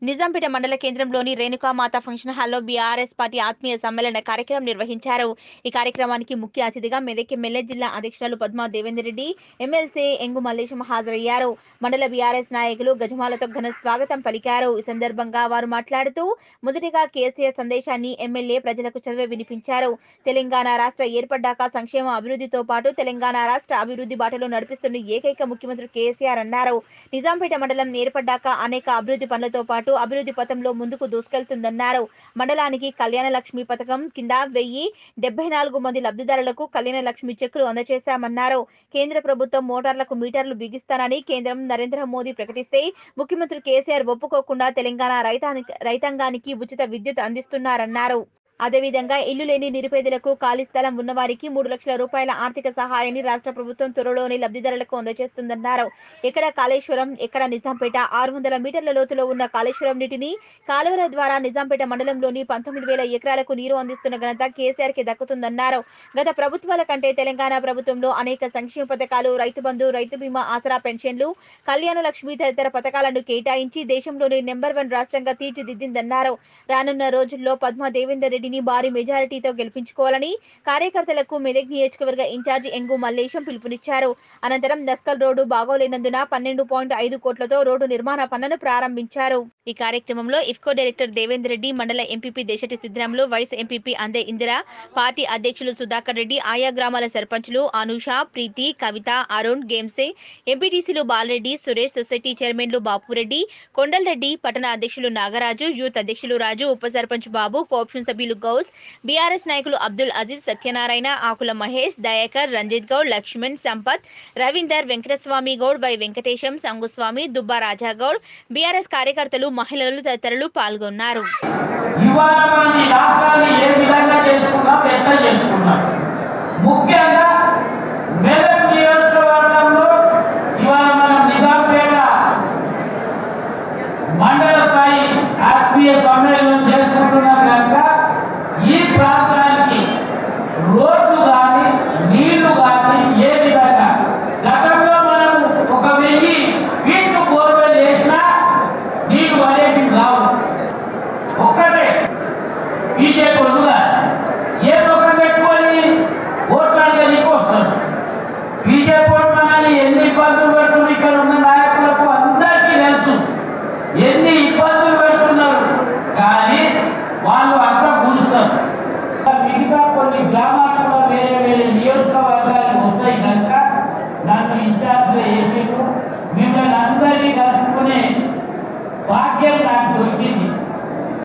నిజాంపేట మండల కేంద్రంలోని రేణుకామాత ఫంక్షన్ హాల్లో బీఆర్ఎస్ పార్టీ ఆత్మీయ సమ్మేళన కార్యక్రమం నిర్వహించారు ఈ కార్యక్రమానికి ముఖ్య అతిథిగా మెదక్ ఎమ్మెల్యే జిల్లా అధ్యక్షురాలు పద్మా దేవేందర్ రెడ్డి ఎమ్మెల్సీ ఎంగు మల్లేశం హాజరయ్యారు మండల బీఆర్ఎస్ నాయకులు గజమాలతో ఘన స్వాగతం పలికారు ఈ సందర్భంగా వారు మాట్లాడుతూ మొదటిగా కేసీఆర్ సందేశాన్ని ఎమ్మెల్యే ప్రజలకు చదివి వినిపించారు తెలంగాణ రాష్ట్ర ఏర్పడ్డాక సంక్షేమ అభివృద్ధితో పాటు తెలంగాణ రాష్ట్ర అభివృద్ధి బాటలో నడిపిస్తున్న ఏకైక ముఖ్యమంత్రి కేసీఆర్ అన్నారు నిజాంపేట మండలం ఏర్పడ్డాక అనేక అభివృద్ధి పనులతో పాటు అభివృద్ధి పథంలో ముందుకు దూసుకెళ్తుందన్నారు మండలానికి కళ్యాణ లక్ష్మి పథకం కింద వెయ్యి డెబ్బై నాలుగు మంది లబ్ధిదారులకు కళ్యాణ లక్ష్మి చెక్కులు అందజేశామన్నారు కేంద్ర ప్రభుత్వం మోటార్లకు మీటర్లు బిగిస్తానని కేంద్రం నరేంద్ర మోదీ ప్రకటిస్తే ముఖ్యమంత్రి కేసీఆర్ ఒప్పుకోకుండా తెలంగాణ రైతానికి రైతాంగానికి ఉచిత విద్యుత్ అందిస్తున్నారన్నారు అదేవిధంగా ఇల్లు లేని నిరుపేదలకు ఖాళీ స్థలం ఉన్నవారికి మూడు లక్షల రూపాయల ఆర్థిక సహాయాన్ని రాష్ట్ర ప్రభుత్వం త్వరలోనే లబ్ధిదారులకు అందజేస్తుందన్నారు ఎక్కడ కాళేశ్వరం ఎక్కడ నిజాంపేట ఆరు వందల మీటర్ల లోతులో ఉన్న కాళేశ్వరం నీటిని కాలువల ద్వారా నిజాంపేట మండలంలోని పంతొమ్మిది వేల ఎకరాలకు నీరు అందిస్తున్న ఘనత కేసీఆర్ కి దక్కుతుందన్నారు గత ప్రభుత్వాల కంటే తెలంగాణ ప్రభుత్వంలో అనేక సంక్షేమ పథకాలు రైతు బంధు రైతు బీమా ఆసరా పెన్షన్లు కళ్యాణ లక్ష్మి తదితర పథకాలను కేటాయించి దేశంలోని నెంబర్ వన్ రాష్ట్రంగా తీర్చిదిద్దిందన్నారు రానున్న రోజుల్లో పద్మా దేవేందర్ రెడ్డిని భారీ మెజారిటీతో గెలిపించుకోవాలని కార్యకర్తలకు మెదక్ నియోజకవర్గ ఇన్ఛార్జి ఎంగు మల్లేశం పిలుపునిచ్చారు అనంతరం దస్కల్ రోడ్డు బాగోలేనందున పన్నెండు పాయింట్ ఐదు కోట్లతో రోడ్డు నిర్మాణ పనులను ప్రారంభించారు ఈ కార్యక్రమంలో ఇఫ్కో డైరెక్టర్ దేవేందర్ రెడ్డి మండల MPP Deshati Siddaramulu vice MPP Ande Indira party అధ్యక్షులు సుధాకర్ రెడ్డి ఆయా గ్రామాల సర్పంచులు అనూష ప్రీతి కవిత అరుణ్ గేమ్సే ఎంపీటీసీలు బాలరెడ్డి సురేష్ సొసైటీ చైర్మన్లు బాపురెడ్డి కొండలరెడ్డి పట్టణ అధ్యక్షులు నాగరాజు యూత్ అధ్యక్షులు రాజు ఉప సర్పంచ్ బాబు కోఆప్షన్ సభ్యులు గౌస్ బీఆర్ఎస్ నాయకులు అబ్దుల్ అజీజ్ సత్యనారాయణ ఆకుల మహేష్ దయాకర్ రంజిత్ గౌడ్ లక్ష్మణ్ సంపత్ రవీందర్ వెంకటస్వామి గౌడ్ వై వెంకటేశం సంగుస్వామి దుబ్బా రాజాగౌడ్ బీఆర్ఎస్ కార్యకర్తలు మహిళలు తదితరులు పాల్గొన్నారు ఇవాళ మనం ఈ రాష్ట్రాన్ని ఏ విధంగా చేసుకున్నాం ఎట్లా చేసుకున్నాం ముఖ్యంగా మెదక్ నియోజకవర్గంలో ఇవాళ మనం నిజాంపేట మండల స్థాయి ఆత్మీయ సమ్మేళనం చేసుకుంటున్నాం కనుక ఈ ప్రాంతానికి రోడ్లు కానీ నీళ్లు కానీ ఏ విధంగా గతంలో మనం ఒక వెయ్యి ఫీట్లు బోర్వెల్ వేసినా నీళ్లు అనేవి రావు ఒక్కటే బీజేపీ వాళ్ళుగా ఏ ముఖం పెట్టుకొని ఓట్లు అడిగేందుకు వస్తారు బీజేపీ వాళ్ళు మనల్ని